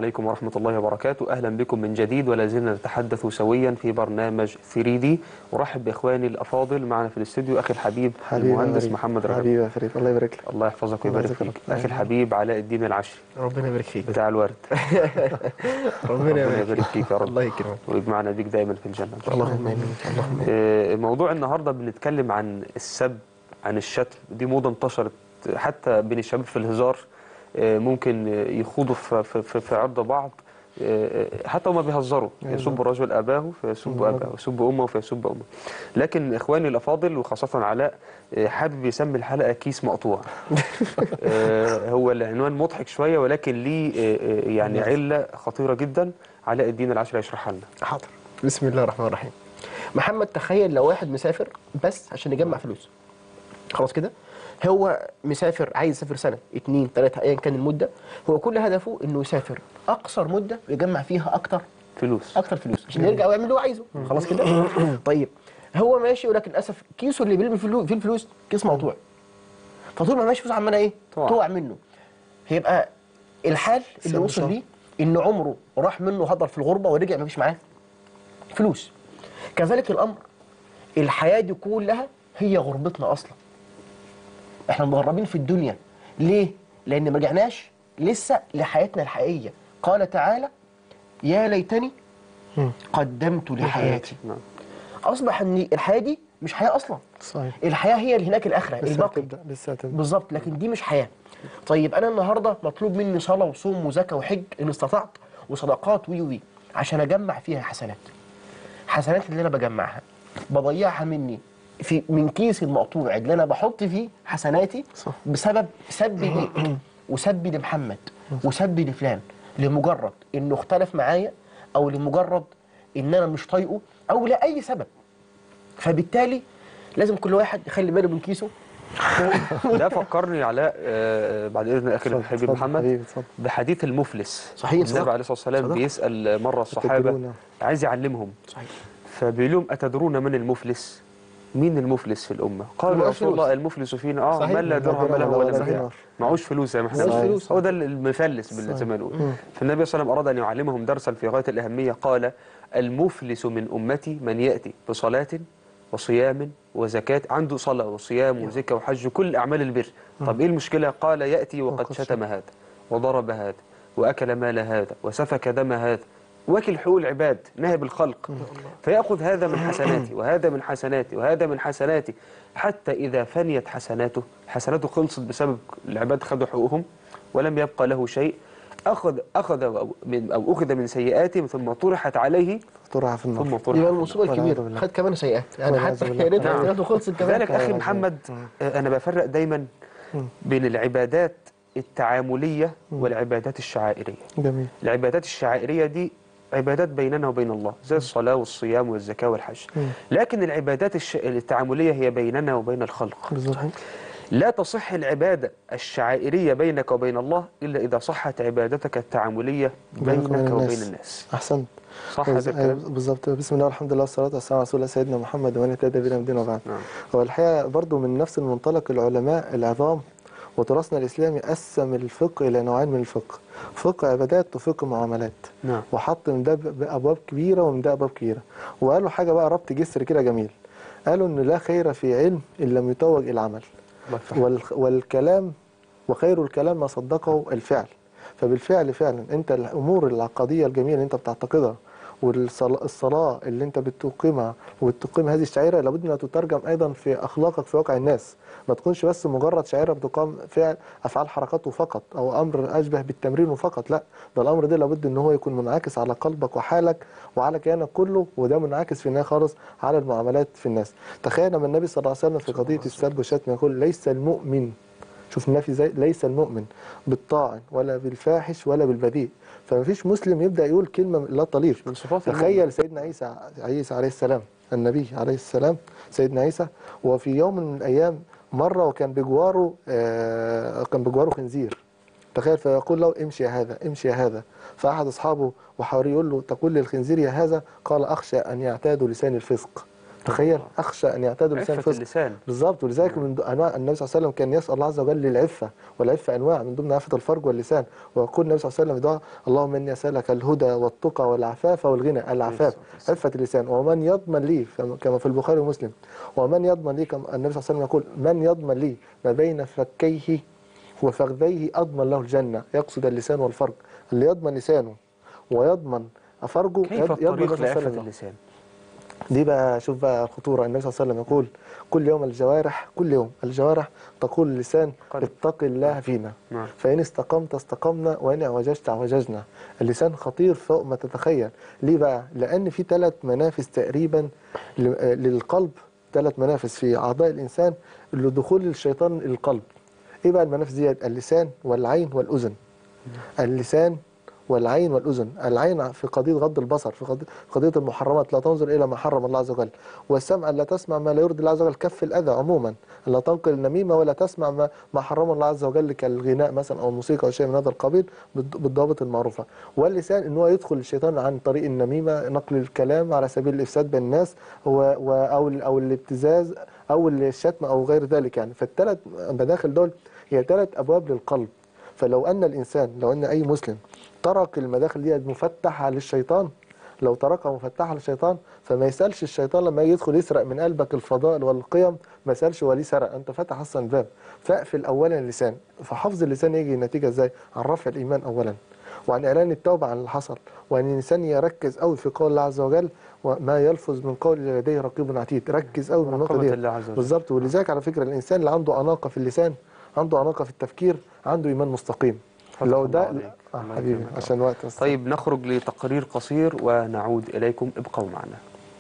عليكم ورحمة الله وبركاته أهلا بكم من جديد ولا زلنا نتحدث سويا في برنامج 3D أرحب بإخواني الأفاضل معنا في الاستوديو أخي الحبيب حبيبي يا المهندس فريد. محمد رجب حبيبي يا فريد الله يبارك لك الله يحفظك الله ويبارك يجزاك فيك الله. أخي الحبيب علاء الدين العشري ربنا يبارك فيك بتاع الورد ربنا ربنا يبارك يبارك فيك يا رب الله يكرمك ويجمعنا بيك دايما في الجنة إن شاء الله. اللهم امين اللهم امين آه، موضوع النهاردة بنتكلم عن السب عن الشتم دي موضة انتشرت حتى بين الشباب في الهزار آه، ممكن آه، يخوضوا في, في, في, في عرض بعض آه، آه، حتى هما بيهزروا أيوة. يسب الرجل أباه فيسب الله. أباه ويسب أمه فيسب أمه لكن إخواني الأفاضل وخاصة علاء آه، حابب يسمي الحلقة كيس مقطوع آه، هو العنوان مضحك شوية ولكن ليه آه، آه، يعني علة خطيرة جدا علاء الدين العشري يشرحها لنا حاضر بسم الله الرحمن الرحيم محمد تخيل لو واحد مسافر بس عشان يجمع فلوس خلاص كده هو مسافر عايز يسافر سنه اتنين تلاته ايا كان المده هو كل هدفه انه يسافر اقصر مده يجمع فيها اكتر فلوس اكتر فلوس عشان يرجع ويعمل اللي هو عايزه خلاص كده طيب هو ماشي ولكن للاسف كيسه اللي بيلم فيه فيه الفلوس كيس مقطوع فطول ما ماشي فلوس عماله ايه تقع. تقع منه هيبقى الحال اللي سب وصل شر. ليه ان عمره راح منه هدر في الغربه ورجع ما فيش معاه فلوس كذلك الامر الحياه دي كلها هي غربتنا اصلا احنا متغربين في الدنيا ليه لان ما رجعناش لسه لحياتنا الحقيقيه قال تعالى يا ليتني قدمت لحياتي نعم اصبح ان الحياه دي مش حياه اصلا صحيح الحياه هي اللي هناك الاخره لسه الباقي هتبدا لسه هتبدا بالظبط لكن دي مش حياه طيب انا النهارده مطلوب مني صلاه وصوم وزكاه وحج ان استطعت وصدقات وي وي عشان اجمع فيها حسنات حسنات اللي انا بجمعها بضيعها مني في من كيس المقطوع اللي انا بحط فيه حسناتي صح. بسبب سبي ليك وسبي لمحمد وسبي لفلان لمجرد انه اختلف معايا او لمجرد ان انا مش طايقه او لاي سبب فبالتالي لازم كل واحد يخلي باله من كيسه ده فكرني علاء آه، بعد اذن اخي اتفضل، الحبيب اتفضل محمد حبيبي اتفضل بحديث المفلس صحيح، النبي صدق. عليه الصلاه والسلام صدق. بيسال مره الصحابه تدرون. عايز يعلمهم صحيح فبيقول لهم اتدرون من المفلس مين المفلس في الامه قالوا يا معهوش رسول فلوس. الله المفلس فينا اه صحيح. من لا لا درهم درهم له ولا ولا دينار. متاع معهوش فلوس زي ما احنا معهوش بنقول. فلوس. هو ده المفلس بال- زي ما نقول فالنبي صلى الله عليه وسلم اراد ان يعلمهم درسا في غايه الاهميه قال المفلس من امتي من ياتي بصلاه وصيام وزكاة عنده صلاة وصيام وزكاة وحج كل أعمال البر طب إيه المشكلة قال يأتي وقد وقد شتم هذا وضرب هذا وأكل مال هذا وسفك دم هذا واكل حقوق العباد نهب الخلق فيأخذ هذا من حسناتي وهذا من حسناتي وهذا من حسناتي حتى إذا فنيت حسناته حسناته خلصت بسبب العباد خدوا حقوقهم ولم يبقى له شيء أخذ أخذ أو من أو أخذ من سيئاتهم ثم طرحت عليه طرح في ثم النار طرحت يبقى في المصيبه والعياذ الكبيره بالله. خد كمان سيئات يعني والعياذ حتى بالله. يا ريت نعم. حسناته خلصت كمان لذلك أخي أيوة. محمد آه، أنا بفرق دايما بين العبادات التعاملية والعبادات الشعائرية جميل العبادات الشعائرية دي عبادات بيننا وبين الله زي الصلاة والصيام والزكاة والحج لكن العبادات الش... التعاملية هي بيننا وبين الخلق بالظبط لا تصح العبادة الشعائرية بينك وبين الله إلا إذا صحت عبادتك التعاملية بينك بينك وبين وبين الناس. الناس احسنت صح هذا أيوة، الكلام؟ بالظبط بسم الله والحمد لله والصلاه والسلام على رسول الله سيدنا محمد ومن اهتدى بنا من دين وبعد نعم. هو الحقيقه برضو من نفس المنطلق العلماء العظام وتراثنا الاسلامي قسم الفقه الى نوعين من الفقه فقه عبادات وفقه معاملات نعم وحط من ده ب- ابواب كبيره ومن ده ابواب كبيره وقالوا حاجه بقى ربط جسر كده جميل قالوا ان لا خير في علم ان لم يتوج العمل الله يفتح وال والكلام وخير الكلام ما صدقه الفعل فبالفعل فعلا انت الامور العقديه الجميله اللي انت بتعتقدها والصلاه اللي انت بتقيمها وبتقيم هذه الشعيره لابد انها تترجم ايضا في اخلاقك في واقع الناس ما تكونش بس مجرد شعيره بتقام فعل افعال حركات فقط او امر اشبه بالتمرين فقط لا ده الامر ده لابد ان هو يكون منعكس على قلبك وحالك وعلى كيانك كله وده منعكس في النهايه خالص على المعاملات في الناس تخيل لما النبي صلى الله عليه وسلم في قضيه السب والشتم يقول ليس المؤمن شوف النفي زي ليس المؤمن بالطاعن ولا بالفاحش ولا بالبذيء فما فيش مسلم يبدا يقول كلمه لا تليق من صفات المؤمن. تخيل سيدنا عيسى عيسى عليه السلام النبي عليه السلام سيدنا عيسى وفي يوم من الايام مره وكان بجواره آه كان بجواره خنزير تخيل فيقول له امشي يا هذا امشي يا هذا فاحد اصحابه وحواريه يقول له تقول للخنزير يا هذا قال اخشى ان يعتادوا لسان الفسق تخيل اخشى ان يعتاد اللسان عفة فسق اللسان بالظبط ولذلك من دو- انواع النبي صلى الله عليه وسلم كان يسال الله عز وجل للعفه والعفه انواع من ضمن عفه الفرج واللسان ويقول النبي صلى الله عليه وسلم دعاء اللهم اني اسالك الهدى والتقى والعفاف والغنى العفاف عفه اللسان ومن يضمن لي فم- كما في البخاري ومسلم ومن يضمن لي كما النبي صلى الله عليه وسلم يقول من يضمن لي ما بين فكيه وفخذيه اضمن له الجنه يقصد اللسان والفرج اللي يضمن لسانه ويضمن فرجه كيف يضمن الطريق النبي صلى الله عليه لعفة وسلم. اللسان دي بقى شوف بقى الخطورة النبي صلى الله عليه وسلم يقول كل يوم الجوارح كل يوم الجوارح تقول اللسان قلب. اتق الله فينا نعم. فإن استقمت استقمنا وإن اعوججت اعوججنا اللسان خطير فوق ما تتخيل ليه بقى؟ لأن في ثلاث منافذ تقريبا ل- آه، للقلب ثلاث منافذ في أعضاء الإنسان لدخول الشيطان القلب إيه بقى المنافذ ديت؟ اللسان والعين والأذن اللسان والعين والأذن العين في قضية غض البصر في قضية, في قضية المحرمات لا تنظر إلى ما حرم الله عز وجل والسمع لا تسمع ما لا يرضي الله عز وجل كف الأذى عموما لا تنقل النميمة ولا تسمع ما, ما حرم الله عز وجل كالغناء مثلا أو الموسيقى أو شيء من هذا القبيل بالض- بالضوابط المعروفة واللسان إن هو يدخل الشيطان عن طريق النميمة نقل الكلام على سبيل الإفساد بين الناس و و أو ال- أو الابتزاز أو الشتم أو غير ذلك يعني فالثلاث مداخل دول هي ثلاث أبواب للقلب فلو ان الانسان لو ان اي مسلم ترك المداخل دي مفتحه للشيطان لو تركها مفتحه للشيطان فما يسالش الشيطان لما يجي يدخل يسرق من قلبك الفضائل والقيم ما يسالش هو ليه سرق انت فاتح اصلا الباب فاقفل اولا اللسان فحفظ اللسان يجي النتيجه ازاي عن رفع الايمان اولا وعن اعلان التوبه عن اللي حصل وان الانسان يركز قوي في قول الله عز وجل وما يلفظ من قول لديه رقيب عتيد ركز قوي من النقطه مراقبة دي الله عز وجل. بالظبط ولذلك على فكره الانسان اللي عنده اناقه في اللسان عنده اناقه في التفكير عنده ايمان مستقيم فتح لو الله ده عليك. آه الله حبيبي يكرمك. عشان وقت بس. طيب نخرج لتقرير قصير ونعود إليكم ابقوا معنا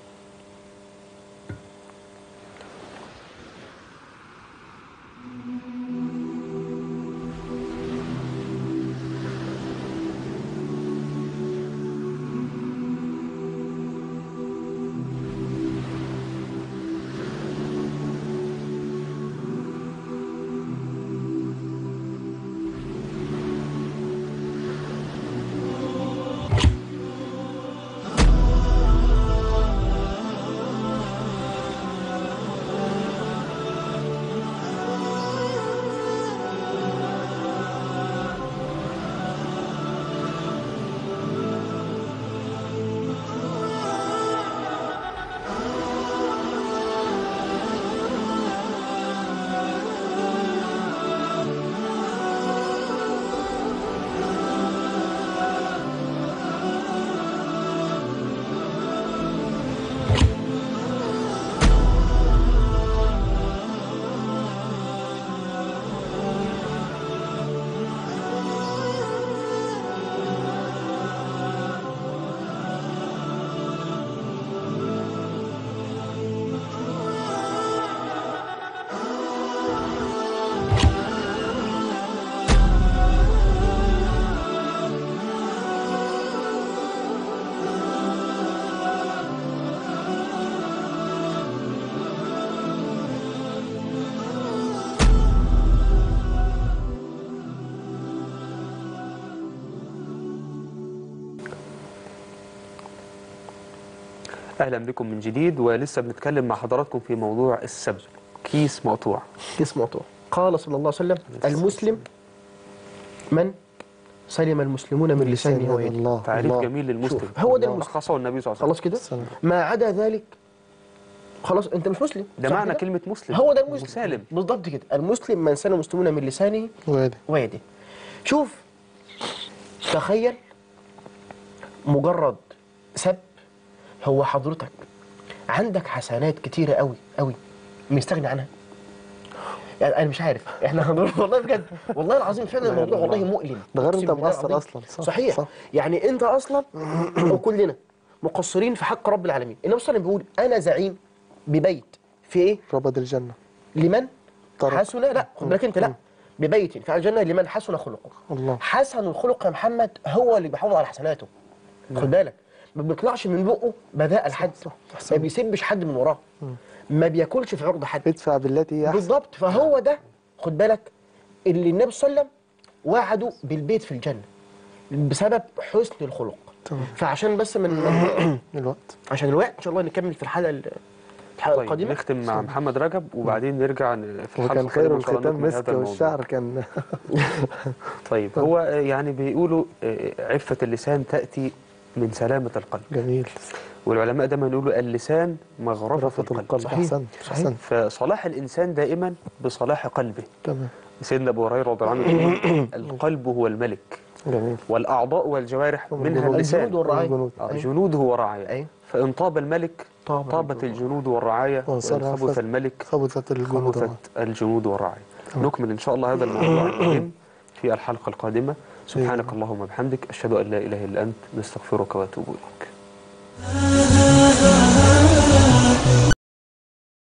أهلا بكم من جديد ولسه بنتكلم مع حضراتكم في موضوع السب كيس مقطوع كيس مقطوع قال صلى الله عليه وسلم المسلم من سلم المسلمون من لسانه ويده الله تعريف الله. جميل للمسلم شوف، هو ده الله المسلم. لخصه النبي صلى الله عليه خلاص وسلم كده سلام. ما عدا ذلك خلاص انت مش مسلم ده صح معنى كده؟ كلمة مسلم هو ده المسلم مسالم بالضبط كده المسلم من سلم المسلمون من لسانه وادي ويده شوف تخيل مجرد سب هو حضرتك عندك حسنات كتيرة قوي قوي مستغني عنها يعني انا مش عارف احنا والله بجد والله العظيم فعلا الموضوع والله مؤلم ده غير أقسم انت بالله مقصر العظيم. اصلا صح صحيح صح. يعني انت اصلا او كلنا مقصرين في حق رب العالمين النبي صلى الله عليه وسلم بيقول انا زعيم ببيت في ايه ربد الجنه لمن طرق. حسن لا خد بالك انت لا ببيت في الجنه لمن حسن خلقه الله حسن الخلق يا محمد هو اللي بيحافظ على حسناته خد بالك ما بيطلعش من بقه بذاء لحد صح. ما بيسبش حد من وراه ما بياكلش في عرض حد ادفع بالتي هي احسن بالضبط فهو ده خد بالك اللي النبي صلى الله عليه وسلم وعده بالبيت في الجنه بسبب حسن الخلق تمام. فعشان بس من الوقت عشان الوقت ان شاء الله نكمل في الحلقه ال- الحلقه طيب القادمه نختم مع محمد رجب وبعدين نرجع ن- في الحلقة وكان خير القادمة إن شاء الله الختام نكمل هذا مسك الموضوع. والشعر كان طيب هو آه، يعني بيقولوا آه، عفة اللسان تأتي من سلامة القلب جميل والعلماء دايما يقولوا اللسان مغرفة رفة القلب القلب صحيح. احسنت صحيح. احسنت فصلاح الإنسان دائما بصلاح قلبه تمام سيدنا أبو هريرة رضي الله عنه يقول القلب هو الملك جميل والأعضاء والجوارح هم منها الجنود. اللسان الجنود والرعاية الجنود. آه، أيوة. جنوده ورعاياه أيوة. فإن طاب الملك طاب طابت الجنود. الجنود والرعاية وإن وانصرفت خبث الملك خبثت الجنود خبثت الجنود والرعاية نكمل إن شاء الله هذا الموضوع المهم في الحلقة القادمة سبحانك اللهم وبحمدك أشهد أن لا إله إلا أنت نستغفرك وأتوب إليك